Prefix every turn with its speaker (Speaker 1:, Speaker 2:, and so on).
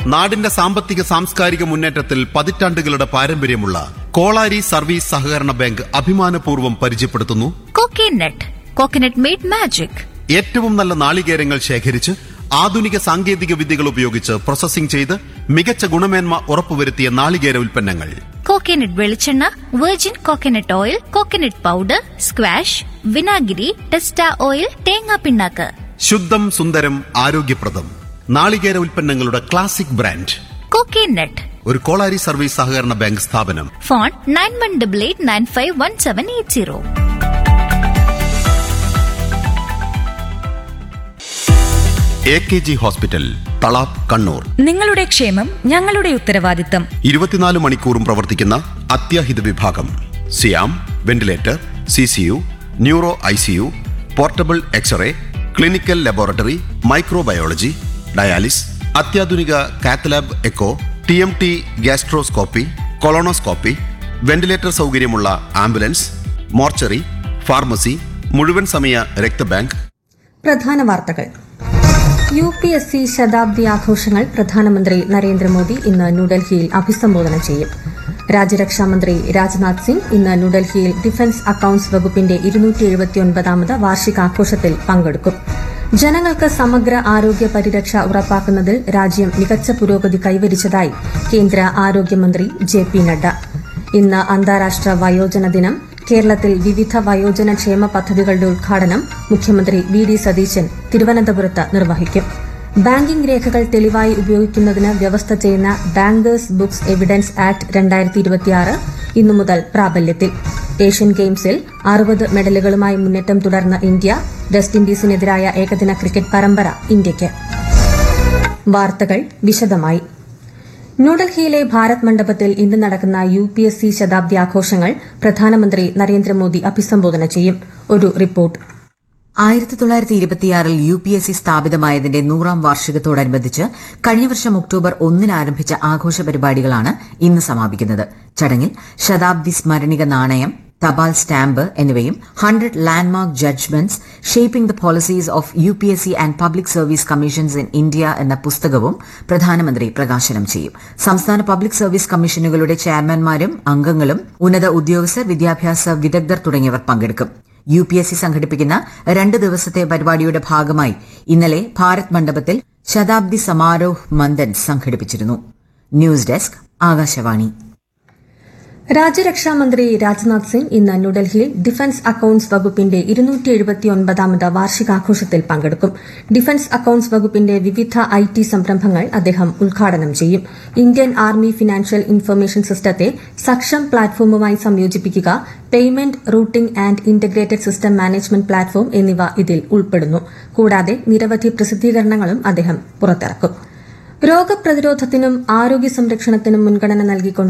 Speaker 1: നാടിന്റെ സാമ്പത്തിക സാംസ്കാരിക മുന്നേറ്റത്തിൽ പതിറ്റാണ്ടുകളുടെ പാരമ്പര്യമുള്ള കോളാരി സർവീസ് സഹകരണ ബാങ്ക് അഭിമാനപൂർവ്വം പരിചയപ്പെടുത്തുന്നു
Speaker 2: കോക്കനട്ട് കോക്കനട്ട് മെയ്ഡ് മാജിക്
Speaker 1: ഏറ്റവും നല്ല നാളികേരങ്ങൾ ശേഖരിച്ച് ആധുനിക സാങ്കേതിക വിദ്യകൾ ഉപയോഗിച്ച് പ്രോസസ്സിംഗ് ചെയ്ത് മികച്ച ഗുണമേന്മ ഉറപ്പുവരുത്തിയ നാളികേര ഉൽപ്പന്നങ്ങൾ
Speaker 2: കോക്കനട്ട് വെളിച്ചെണ്ണ virgin coconut oil coconut powder squash വിനാഗിരി ടെസ്റ്റ ഓയിൽ തേങ്ങാ പിണ്ണാക്ക്
Speaker 1: ശുദ്ധം സുന്ദരം ആരോഗ്യപ്രദം നാളികേര ഉൽപ്പന്നങ്ങളുടെ ക്ലാസിക് ബ്രാൻഡ്
Speaker 2: കോക്കനട്ട്
Speaker 1: ഒരു കോളാരി സർവീസ് സഹകരണ ബാങ്ക് സ്ഥാപനം
Speaker 2: phone nine one double eight nine five one seven eight zero
Speaker 1: A K G hospital Thalap Kannur
Speaker 3: നിങ്ങളുടെ ക്ഷേമം ഞങ്ങളുടെ ഉത്തരവാദിത്തം
Speaker 1: ഇരുപത്തിനാല് മണിക്കൂറും പ്രവർത്തിക്കുന്ന അത്യാഹിത വിഭാഗം സിയാം ventilator C C U neuro I C U portable x ray clinical laboratory microbiology dialysis അത്യാധുനിക cath lab echo T M T gastroscopy colonoscopy ventilator സൗകര്യമുള്ള ആംബുലൻസ് മോർച്ചറി ഫാർമസി മുഴുവൻ സമയ രക്തബാങ്ക്
Speaker 4: പ്രധാന വാർത്തകൾ യു പി എസ് സി ശതാബ്ദി ആഘോഷങ്ങൾ പ്രധാനമന്ത്രി നരേന്ദ്രമോദി ഇന്ന് ന്യൂഡൽഹിയിൽ അഭിസംബോധന ചെയ്യും രാജ്യരക്ഷാമന്ത്രി രാജ്നാഥ് സിംഗ് ഇന്ന് ന്യൂഡൽഹിയിൽ ഡിഫൻസ് അക്കൌണ്ട്സ് വകുപ്പിന്റെ ഇരുന്നൂറ്റി എഴുപത്തിയൊൻപതാമത് വാർഷികാഘോഷത്തിൽ പങ്കെടുക്കും ജനങ്ങൾക്ക് സമഗ്ര ആരോഗ്യ പരിരക്ഷ ഉറപ്പാക്കുന്നതിൽ രാജ്യം മികച്ച പുരോഗതി കൈവരിച്ചതായി കേന്ദ്ര ആരോഗ്യമന്ത്രി ജെ പി നഡ്ഡ ഇന്ന് അന്താരാഷ്ട്ര വയോജന ദിനം കേരളത്തിൽ വിവിധ വയോജന ക്ഷേമ പദ്ധതികളുടെ ഉദ്ഘാടനം മുഖ്യമന്ത്രി വി ഡി സതീശൻ തിരുവനന്തപുരത്ത് നിർവഹിക്കും ബാങ്കിംഗ് രേഖകൾ തെളിവായി ഉപയോഗിക്കുന്നതിന് വ്യവസ്ഥ ചെയ്യുന്ന ബാങ്കേഴ്സ് ബുക്സ് എവിഡൻസ് ആക്ട് രണ്ടായിരത്തി ഇരുപത്തിയാറ് ഇന്നു മുതൽ പ്രാബല്യത്തിൽ ഏഷ്യൻ ഗെയിംസിൽ അറുപത് മെഡലുകളുമായി മുന്നേറ്റം തുടർന്ന ഇന്ത്യ വെസ്റ്റ് ഇൻഡീസിനെതിരായ ഏകദിന ക്രിക്കറ്റ് പരമ്പര ഇന്ത്യയ്ക്ക് വാർത്തകൾ വിശദമായി ന്യൂഡൽഹിയിലെ ഭാരത് മണ്ഡപത്തിൽ ഇന്ന് നടക്കുന്ന യു പി എസ് സി ശതാബ്ദി ആഘോഷങ്ങൾ പ്രധാനമന്ത്രി നരേന്ദ്രമോദി അഭിസംബോധന ചെയ്യും ഒരു റിപ്പോർട്ട്
Speaker 5: ആയിരത്തി തൊള്ളായിരത്തി ഇരുപത്തിയാറിൽ യു പി എസ് സി സ്ഥാപിതമായതിന്റെ നൂറാം വാർഷികത്തോടനുബന്ധിച്ച് കഴിഞ്ഞ വർഷം ഒക്ടോബർ ഒന്നിന് ആരംഭിച്ച ആഘോഷ പരിപാടികളാണ് ഇന്ന് സമാപിക്കുന്നത് ചടങ്ങിൽ ശതാബ്ദി സ്മരണിക നാണയം തപാൽ സ്റ്റാമ്പ് എന്നിവയും hundred landmark judgements shaping the policies of U P S C and public service commissions in India എന്ന പുസ്തകവും പ്രധാനമന്ത്രി പ്രകാശനം ചെയ്യും സംസ്ഥാന പബ്ലിക് സർവീസ് കമ്മീഷനുകളുടെ ചെയർമാൻമാരും അംഗങ്ങളും ഉന്നത ഉദ്യോഗസ്ഥർ വിദ്യാഭ്യാസ വിദഗ്ധർ തുടങ്ങിയവർ പങ്കെടുക്കും യു പി എസ് സി സംഘടിപ്പിക്കുന്ന രണ്ട് ദിവസത്തെ പരിപാടിയുടെ ഭാഗമായി ഇന്നലെ ഭാരത് മണ്ഡപത്തിൽ ശതാബ്ദി സമാരോഹ് മന്ദൻ സംഘടിപ്പിച്ചിരുന്നു ന്യൂസ് ഡെസ്ക് ആകാശവാണി
Speaker 4: രാജ്യരക്ഷാമന്ത്രി രാജ്നാഥ് സിംഗ് ഇന്ന് ന്യൂഡൽഹിയിൽ ഡിഫൻസ് അക്കൌണ്ട്സ് വകുപ്പിന്റെ ഇരുന്നൂറ്റി എഴുപത്തിയൊൻപതാമത് വാർഷികാഘോഷത്തിൽ പങ്കെടുക്കും ഡിഫൻസ് അക്കൌണ്ട്സ് വകുപ്പിന്റെ വിവിധ ഐ ടി സംരംഭങ്ങൾ അദ്ദേഹം ഉദ്ഘാടനം ചെയ്യും ഇന്ത്യൻ ആർമി ഫിനാൻഷ്യൽ ഇൻഫർമേഷൻ സിസ്റ്റത്തെ സക്ഷം പ്ലാറ്റ്ഫോമുമായി സംയോജിപ്പിക്കുക payment routing and integrated system management platform എന്നിവ ഇതിൽ ഉൾപ്പെടുന്നു കൂടാതെ നിരവധി പ്രസിദ്ധീകരണങ്ങളും അദ്ദേഹം പുറത്തിറക്കും രോഗപ്രതിരോധത്തിനും ആരോഗ്യ സംരക്ഷണത്തിനും മുൻഗണന നൽകിക്കൊണ്ട്